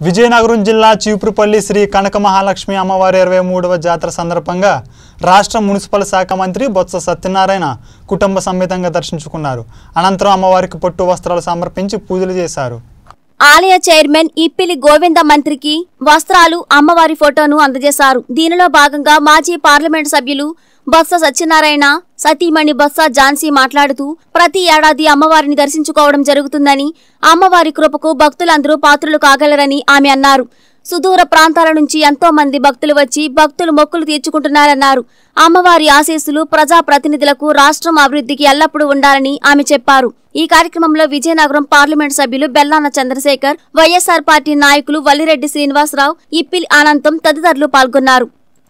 విజయనగరం జిల్లా చీపురుపల్లి శ్రీ కనక మహాలక్ష్మి అమ్మవారి ఇరవై మూడవ జాతర సందర్భంగా రాష్ట్ర మున్సిపల్ శాఖ మంత్రి బొత్స సత్యనారాయణ కుటుంబ సమేతంగా దర్శించుకున్నారు అనంతరం అమ్మవారికి పట్టు వస్త్రాలు సమర్పించి పూజలు చేశారు ఆలయ చైర్మన్ ఇప్పిలి గోవింద మంత్రికి వస్త్రాలు అమ్మవారి ఫోటోను అందజేశారు దీనిలో భాగంగా మాజీ పార్లమెంట్ సభ్యులు బొత్స సత్యనారాయణ సతీమణి బొత్స ఝాన్సీ మాట్లాడుతూ ప్రతి ఏడాది అమ్మవారిని దర్శించుకోవడం జరుగుతుందని అమ్మవారి కృపకు భక్తులందరూ పాత్రులు కాగలరని ఆమె అన్నారు సుదూర ప్రాంతాల నుంచి ఎంతో మంది భక్తులు వచ్చి భక్తులు మొక్కులు తీర్చుకుంటున్నారన్నారు అమ్మవారి ఆశీస్సులు ప్రజా ప్రతినిధులకు రాష్ట్రం అభివృద్ధికి ఎల్లప్పుడూ ఉండాలని ఆమె చెప్పారు ఈ కార్యక్రమంలో విజయనగరం పార్లమెంట్ సభ్యులు బెల్లాన చంద్రశేఖర్ వైఎస్ఆర్ పార్టీ నాయకులు వల్లిరెడ్డి శ్రీనివాసరావు ఇప్పిల్ అనంతం తదితరులు పాల్గొన్నారు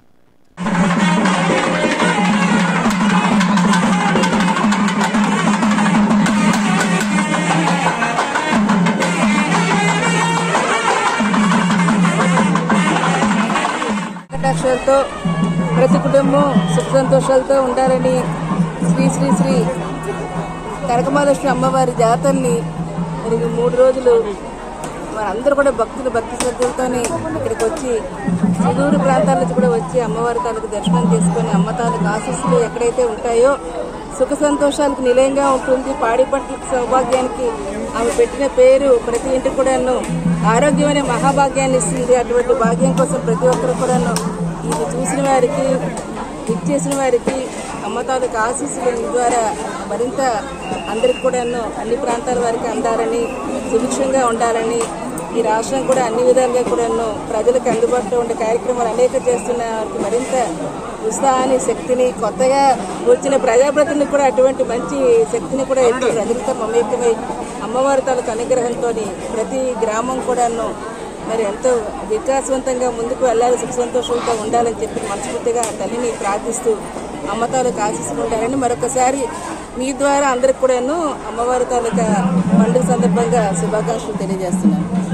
కటాక్షాలతో ప్రతి కుటుంబం సుఖ సంతోషాలతో ఉండాలని శ్రీ శ్రీ శ్రీ కనకమహాలక్ష్మి అమ్మవారి జాతరని మరి ఈ మూడు రోజులు మనందరూ కూడా భక్తులు భక్తి శ్రద్ధలతోనే ఇక్కడికి వచ్చి సుదూర ప్రాంతాల నుంచి కూడా వచ్చి అమ్మవారి తాలూకు దర్శనం చేసుకొని అమ్మ తాలూకు ఆశీస్సులు ఎక్కడైతే ఉంటాయో సుఖ సంతోషాలకు నిలయంగా ఉంటుంది పాడి పంటలకు సౌభాగ్యానికి ఆమె పెట్టిన పేరు ప్రతి ఇంటికి కూడాను ఆరోగ్యమైన మహాభాగ్యాన్ని ఇస్తుంది అటువంటి భాగ్యం కోసం ప్రతి ఒక్కరు కూడాను ఇది చూసిన వారికి ఇచ్చేసిన వారికి అమ్మ తాలూకు ఆశీస్సులు మీ ద్వారా మరింత అందరికి కూడాను అన్ని ప్రాంతాల వారికి అందాలని సుభిక్షంగా ఉండాలని ఈ రాష్ట్రం కూడా అన్ని విధాలుగా కూడాను ప్రజలకు అందుబాటులో ఉండే కార్యక్రమాలు అనేక చేస్తున్న వారికి మరింత ఉత్సాహాన్ని శక్తిని కొత్తగా వచ్చిన ప్రజాప్రతినిధులకు కూడా అటువంటి మంచి శక్తిని కూడా ఎత్తి ప్రజలతో మమేకమై అమ్మవారి తాలూకు అనుగ్రహంతో ప్రతి గ్రామం కూడాను మరి ఎంతో వికాసవంతంగా ముందుకు వెళ్ళాలి సుఖ సంతోషంతో ఉండాలని చెప్పి మనస్ఫూర్తిగా ఆ తల్లిని ప్రార్థిస్తూ అమ్మ తాలూకు ఆశీస్సులు ఉండాలని మరొకసారి మీ ద్వారా అందరికి కూడాను అమ్మవారి తాలూకా పండుగ సందర్భంగా శుభాకాంక్షలు తెలియజేస్తున్నాను